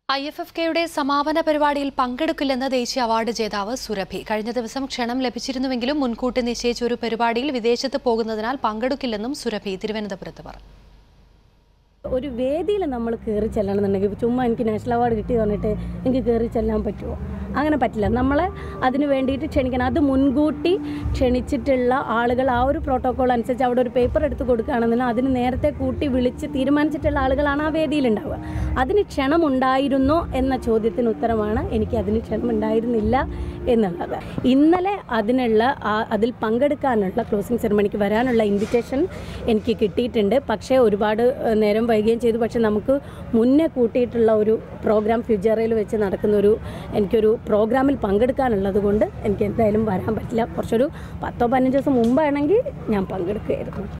I F F കെയുടെ സമാപന പരിപാടിയിൽ പങ്കെടുക്കില്ലെന്ന് ദേശീയ അവാർഡ് ജേതാവ് സുരഭി കഴിഞ്ഞ ദിവസം ക്ഷണം ലഭിച്ചിരുന്നുവെങ്കിലും മുൻകൂട്ടി നിശ്ചയിച്ച ഒരു പരിപാടിയിൽ വിദേശത്ത് പോകുന്നതിനാൽ പങ്കെടുക്കില്ലെന്നും സുരഭി തിരുവനന്തപുരത്ത് പറഞ്ഞു ഒരു വേദിയിൽ നമ്മൾ കയറി ചെല്ലണമെന്നുണ്ടെങ്കിൽ ചുമ്മാ എനിക്ക് നാഷണൽ അവാർഡ് കിട്ടി പറഞ്ഞിട്ട് എനിക്ക് കയറി ചെല്ലാൻ പറ്റുമോ അങ്ങനെ പറ്റില്ല നമ്മളെ അതിന് വേണ്ടിയിട്ട് ക്ഷണിക്കണം അത് മുൻകൂട്ടി ക്ഷണിച്ചിട്ടുള്ള ആളുകൾ ആ ഒരു പ്രോട്ടോക്കോൾ അനുസരിച്ച് അവിടെ ഒരു പേപ്പർ എടുത്ത് കൊടുക്കുകയാണെന്നുണ്ടെങ്കിൽ അതിന് നേരത്തെ കൂട്ടി വിളിച്ച് തീരുമാനിച്ചിട്ടുള്ള ആളുകളാണ് ആ വേദിയിലുണ്ടാവുക അതിന് ക്ഷണമുണ്ടായിരുന്നോ എന്ന ചോദ്യത്തിന് ഉത്തരമാണ് എനിക്ക് അതിന് ക്ഷണമുണ്ടായിരുന്നില്ല എന്നുള്ളത് ഇന്നലെ അതിനുള്ള ആ- അതിൽ പങ്കെടുക്കാനുള്ള ക്ലോസിംഗ് സെറമണിക്ക് വരാനുള്ള ഇൻവിറ്റേഷൻ എനിക്ക് കിട്ടിയിട്ടുണ്ട് പക്ഷേ ഒരുപാട് ഏഹ്, നേരം വൈകുകയും ചെയ്തു പക്ഷേ നമുക്ക് മുന്നേ കൂട്ടിയിട്ടുള്ള ഒരു പ്രോഗ്രാം ഫ്യൂച്ചറിൽ വെച്ച് നടക്കുന്ന ഒരു എനിക്കൊരു പ്രോഗ്രാമിൽ പങ്കെടുക്കാനുള്ളത് കൊണ്ട് എനിക്ക് എന്തായാലും വരാൻ പറ്റില്ല കുറച്ചൊരു പത്തോ പതിനഞ്ച് ദിവസം മുമ്പാണെങ്കിൽ ഞാൻ പങ്കെടുക്കുകയായിരുന്നു